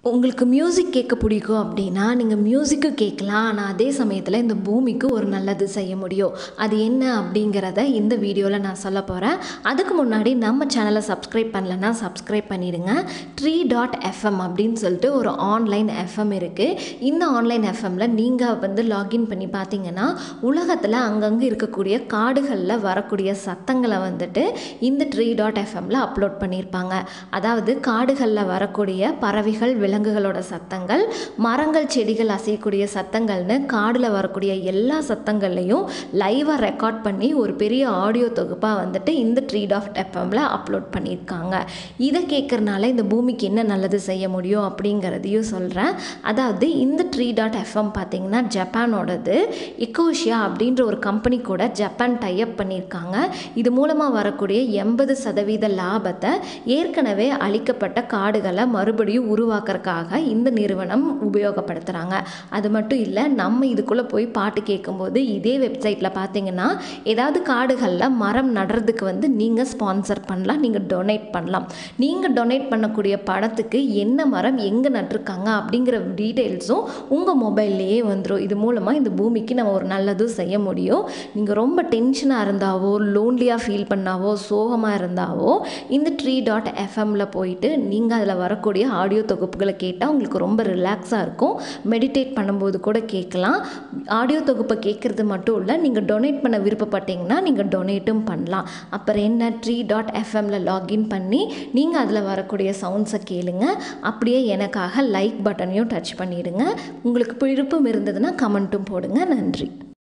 உங்களுக்கு மியூசிக் கேட்க பிடிக்கும் அப்படின்னா நீங்கள் மியூசிக்கும் கேட்கலாம் ஆனால் அதே சமயத்தில் இந்த பூமிக்கு ஒரு நல்லது செய்ய முடியும் அது என்ன அப்படிங்கிறத இந்த வீடியோவில் நான் சொல்ல போகிறேன் அதுக்கு முன்னாடி நம்ம சேனலை சப்ஸ்கிரைப் பண்ணலன்னா சப்ஸ்கிரைப் பண்ணிடுங்க ட்ரீ டாட் எஃப்எம் அப்படின்னு சொல்லிட்டு ஒரு ஆன்லைன் எஃப்எம் இருக்குது இந்த ஆன்லைன் எஃப்எம்மில் நீங்கள் வந்து லாகின் பண்ணி பார்த்தீங்கன்னா உலகத்தில் அங்கங்கே இருக்கக்கூடிய காடுகளில் வரக்கூடிய சத்தங்களை வந்துட்டு இந்த ட்ரீ டாட் எஃப்எம்மில் அப்லோட் பண்ணியிருப்பாங்க அதாவது காடுகளில் வரக்கூடிய பறவைகள் விலங்குகளோட சத்தங்கள் மரங்கள் செடிகள் அசையக்கூடிய சத்தங்கள்னு காடில் வரக்கூடிய எல்லா சத்தங்கள்லையும் லைவாக ரெக்கார்ட் பண்ணி ஒரு பெரிய ஆடியோ தொகுப்பாக வந்துட்டு இந்த ட்ரீ டாட் எஃப்எம்மில் அப்லோட் பண்ணியிருக்காங்க இதை கேட்குறனால இந்த பூமிக்கு என்ன நல்லது செய்ய முடியும் அப்படிங்கிறதையும் சொல்கிறேன் அதாவது இந்த ட்ரீ டாட் எஃப்எம் பார்த்திங்கன்னா ஜப்பானோடது இக்கோஷியா அப்படின்ற ஒரு கம்பெனி கூட ஜப்பான் டைப் பண்ணியிருக்காங்க இது மூலமாக வரக்கூடிய எண்பது சதவீத லாபத்தை ஏற்கனவே அழிக்கப்பட்ட காடுகளை மறுபடியும் உருவாக்குறதுக்காக இந்த நிறுவனம் உபயோகப்படுத்துகிறாங்க அது மட்டும் இல்லை நம்ம இதுக்குள்ளே போய் பாட்டு கேட்கும்போது இதே வெப்சைட்டில் பார்த்தீங்கன்னா ஏதாவது காடுகளில் மரம் நடுறதுக்கு வந்து நீங்கள் ஸ்பான்சர் பண்ணலாம் நீங்கள் டொனேட் பண்ணலாம் நீங்கள் டொனேட் பண்ணக்கூடிய படத்துக்கு என்ன மரம் எங்கே நட்டிருக்காங்க அப்படிங்கிற டீட்டெயில்ஸும் உங்கள் மொபைல்லையே வந்துடும் இது மூலமாக இந்த பூமிக்கு நம்ம ஒரு நல்லதும் செய்ய முடியும் நீங்கள் ரொம்ப டென்ஷனாக இருந்தாவோ லோன்லியாக ஃபீல் பண்ணாவோ சோகமாக இருந்தாவோ இந்த ட்ரீ டாட் எஃப்எம்மில் போயிட்டு நீங்கள் அதில் வரக்கூடிய ஆடியோ தொகுப்புகளை கேட்டால் உங்களுக்கு ரொம்ப ரிலாக்ஸாக இருக்கும் மெடிடேட் பண்ணும்போது கூட கேட்கலாம் ஆடியோ தொகுப்பை கேட்குறது மட்டும் இல்லை நீங்கள் டொனேட் பண்ண விருப்பப்பட்டீங்கன்னா நீங்கள் டொனேட்டும் பண்ணலாம் அப்புறம் என்ன ட்ரீ டாட் எஃப்எம்மில் லாகின் பண்ணி நீங்கள் அதில் வரக்கூடிய சவுண்ட்ஸை கேளுங்க அப்படியே எனக்காக லைக் பட்டனையும் டச் பண்ணிவிடுங்க உங்களுக்கு விருப்பம் இருந்ததுன்னா கமெண்ட்டும் போடுங்க நன்றி